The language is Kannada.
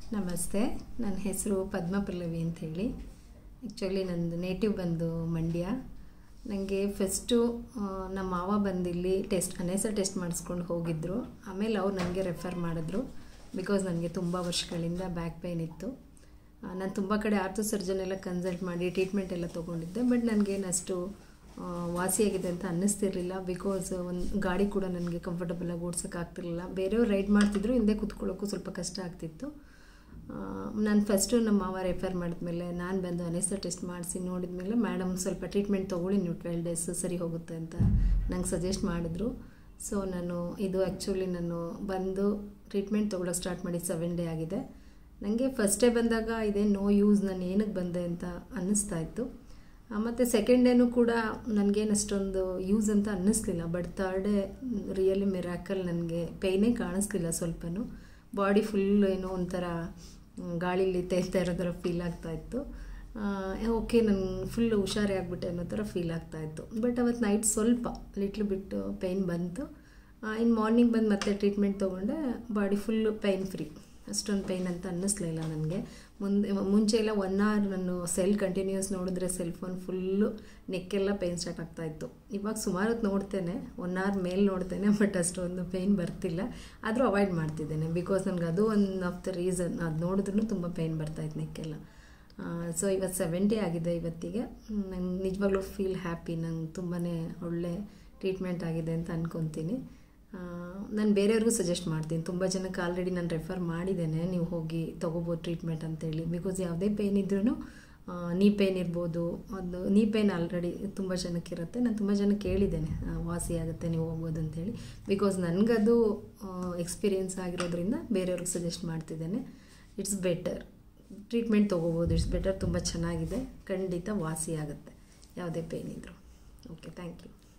ನಮಸ್ತೆ ನನ್ನ ಹೆಸರು ಪದ್ಮಪಲ್ಲವಿ ಅಂತ ಹೇಳಿ ಆ್ಯಕ್ಚುಲಿ ನಂದು ನೇಟಿವ್ ಬಂದು ಮಂಡ್ಯ ನನಗೆ ಫಸ್ಟು ನಮ್ಮ ಮಾವ ಬಂದಿಲ್ಲಿ ಟೆಸ್ಟ್ ಅನೇಸ ಟೆಸ್ಟ್ ಮಾಡಿಸ್ಕೊಂಡು ಹೋಗಿದ್ದರು ಆಮೇಲೆ ಅವ್ರು ನನಗೆ ರೆಫರ್ ಮಾಡಿದ್ರು ಬಿಕಾಸ್ ನನಗೆ ತುಂಬ ವರ್ಷಗಳಿಂದ ಬ್ಯಾಕ್ ಪೇಯ್ನ್ ಇತ್ತು ನಾನು ತುಂಬ ಕಡೆ ಆರ್ಥೋ ಸರ್ಜನ್ ಎಲ್ಲ ಕನ್ಸಲ್ಟ್ ಮಾಡಿ ಟ್ರೀಟ್ಮೆಂಟ್ ಎಲ್ಲ ತೊಗೊಂಡಿದ್ದೆ ಬಟ್ ನನಗೇನಷ್ಟು ವಾಸಿಯಾಗಿದೆ ಅಂತ ಅನ್ನಿಸ್ತಿರ್ಲಿಲ್ಲ ಬಿಕಾಸ್ ಒಂದು ಗಾಡಿ ಕೂಡ ನನಗೆ ಕಂಫರ್ಟಬಲಾಗಿ ಓಡ್ಸೋಕ್ಕಾಗ್ತಿರ್ಲಿಲ್ಲ ಬೇರೆಯವ್ರು ರೈಡ್ ಮಾಡ್ತಿದ್ರು ಹಿಂದೆ ಕೂತ್ಕೊಳ್ಳೋಕ್ಕೂ ಸ್ವಲ್ಪ ಕಷ್ಟ ಆಗ್ತಿತ್ತು ನಾನು ಫಸ್ಟು ನಮ್ಮ ಮಾವ ರೆಫರ್ ಮಾಡಿದ್ಮೇಲೆ ನಾನು ಬಂದು ಅನೇಸ ಟೆಸ್ಟ್ ಮಾಡಿಸಿ ನೋಡಿದ್ಮೇಲೆ ಮೇಡಮ್ ಸ್ವಲ್ಪ ಟ್ರೀಟ್ಮೆಂಟ್ ತೊಗೊಳ್ಳಿ ನೀವು ಟ್ವೆಲ್ ಡೇಸ್ ಸರಿ ಹೋಗುತ್ತೆ ಅಂತ ನಂಗೆ ಸಜೆಸ್ಟ್ ಮಾಡಿದ್ರು ಸೊ ನಾನು ಇದು ಆ್ಯಕ್ಚುಲಿ ನಾನು ಬಂದು ಟ್ರೀಟ್ಮೆಂಟ್ ತೊಗೊಳಕ್ಕೆ ಸ್ಟಾರ್ಟ್ ಮಾಡಿ ಸೆವೆನ್ ಡೇ ಆಗಿದೆ ನನಗೆ ಫಸ್ಟ್ ಡೇ ಬಂದಾಗ ಇದೇ ನೋ ಯೂಸ್ ನಾನು ಏನಕ್ಕೆ ಬಂದೆ ಅಂತ ಅನ್ನಿಸ್ತಾ ಇತ್ತು ಮತ್ತು ಸೆಕೆಂಡ್ ಡೇನೂ ಕೂಡ ನನಗೇನು ಅಷ್ಟೊಂದು ಯೂಸ್ ಅಂತ ಅನ್ನಿಸ್ಲಿಲ್ಲ but third day really miracle ನನಗೆ ಪೇಯ್ನೇ ಕಾಣಿಸ್ಲಿಲ್ಲ ಸ್ವಲ್ಪನೂ ಬಾಡಿ ಫುಲ್ ಏನೋ ಒಂಥರ ಗಾಳೀಲಿ ತೇಲ್ತಾ ಇರೋ ಥರ ಫೀಲ್ ಆಗ್ತಾಯಿತ್ತು ಓಕೆ ನಾನು ಫುಲ್ ಹುಷಾರೇ ಆಗಿಬಿಟ್ಟೆ ಅನ್ನೋ ಥರ ಫೀಲ್ ಆಗ್ತಾಯಿತ್ತು ಬಟ್ ಅವತ್ತು ನೈಟ್ ಸ್ವಲ್ಪ ಲಿಟ್ಲ್ ಬಿಟ್ಟು ಪೇಯ್ನ್ ಬಂತು ಇನ್ನು ಮಾರ್ನಿಂಗ್ ಬಂದು ಮತ್ತೆ ಟ್ರೀಟ್ಮೆಂಟ್ ತೊಗೊಂಡೆ ಬಾಡಿ ಫುಲ್ಲು ಪೇಯ್ನ್ ಫ್ರೀ ಅಷ್ಟೊಂದು ಪೇಯ್ನ್ ಅಂತ ಅನ್ನಿಸ್ಲಿಲ್ಲ ನನಗೆ ಮುಂದೆ ಮುಂಚೆ ಎಲ್ಲ ಒನ್ ಅವರ್ ನಾನು ಸೆಲ್ ಕಂಟಿನ್ಯೂಸ್ ನೋಡಿದ್ರೆ ಸೆಲ್ ಫೋನ್ ಫುಲ್ಲು ನೆಕ್ಕೆಲ್ಲ ಪೇಯ್ನ್ ಸ್ಟಾರ್ಟ್ ಆಗ್ತಾಯಿತ್ತು ಇವಾಗ ಸುಮಾರು ಹೊತ್ತು ನೋಡ್ತೇನೆ ಒನ್ ಅವರ್ ಮೇಲೆ ನೋಡ್ತೇನೆ ಬಟ್ ಅಷ್ಟೊಂದು ಪೇಯ್ನ್ ಬರ್ತಿಲ್ಲ ಆದರೂ ಅವಾಯ್ಡ್ ಮಾಡ್ತಿದ್ದೇನೆ ಬಿಕಾಸ್ ನನಗೆ ಅದು ಒನ್ ಆಫ್ ದ ರೀಸನ್ ಅದು ನೋಡಿದ್ರೂ ತುಂಬ ಪೇಯ್ನ್ ಬರ್ತಾಯಿತ್ತು ನೆಕ್ಕೆಲ್ಲ ಸೊ ಇವತ್ತು ಸೆವೆಂಟಿ ಆಗಿದೆ ಇವತ್ತಿಗೆ ನಂಗೆ ನಿಜವಾಗ್ಲೂ ಫೀಲ್ ಹ್ಯಾಪಿ ನಂಗೆ ತುಂಬಾ ಒಳ್ಳೆ ಟ್ರೀಟ್ಮೆಂಟ್ ಆಗಿದೆ ಅಂತ ಅಂದ್ಕೊತೀನಿ ನಾನು ಬೇರೆಯವ್ರಿಗೂ ಸಜೆಸ್ಟ್ ಮಾಡ್ತೀನಿ ತುಂಬ ಜನಕ್ಕೆ ಆಲ್ರೆಡಿ ನಾನು ರೆಫರ್ ಮಾಡಿದ್ದೇನೆ ನೀವು ಹೋಗಿ ತೊಗೋಬೋದು ಟ್ರೀಟ್ಮೆಂಟ್ ಅಂತೇಳಿ ಬಿಕಾಸ್ ಯಾವುದೇ ಪೇಯ್ನ್ ಇದ್ರೂ ನೀ ಪೇಯ್ನ್ ಇರ್ಬೋದು ಅದು ನೀ ಪೇಯ್ನ್ ಆಲ್ರೆಡಿ ತುಂಬ ಜನಕ್ಕೆ ಇರುತ್ತೆ ನಾನು ತುಂಬ ಜನಕ್ಕೆ ಕೇಳಿದ್ದೇನೆ ವಾಸಿ ಆಗುತ್ತೆ ನೀವು ಹೋಗ್ಬೋದು ಅಂತೇಳಿ ಬಿಕಾಸ್ ನನಗದು ಎಕ್ಸ್ಪೀರಿಯೆನ್ಸ್ ಆಗಿರೋದ್ರಿಂದ ಬೇರೆಯವ್ರಿಗೆ ಸಜೆಸ್ಟ್ ಮಾಡ್ತಿದ್ದೇನೆ ಇಟ್ಸ್ ಬೆಟರ್ ಟ್ರೀಟ್ಮೆಂಟ್ ತೊಗೋಬೋದು ಇಟ್ಸ್ ಬೆಟರ್ ತುಂಬ ಚೆನ್ನಾಗಿದೆ ಖಂಡಿತ ವಾಸಿ ಆಗುತ್ತೆ ಯಾವುದೇ ಪೇಯ್ನ್ ಇದ್ದರೂ ಓಕೆ ಥ್ಯಾಂಕ್ ಯು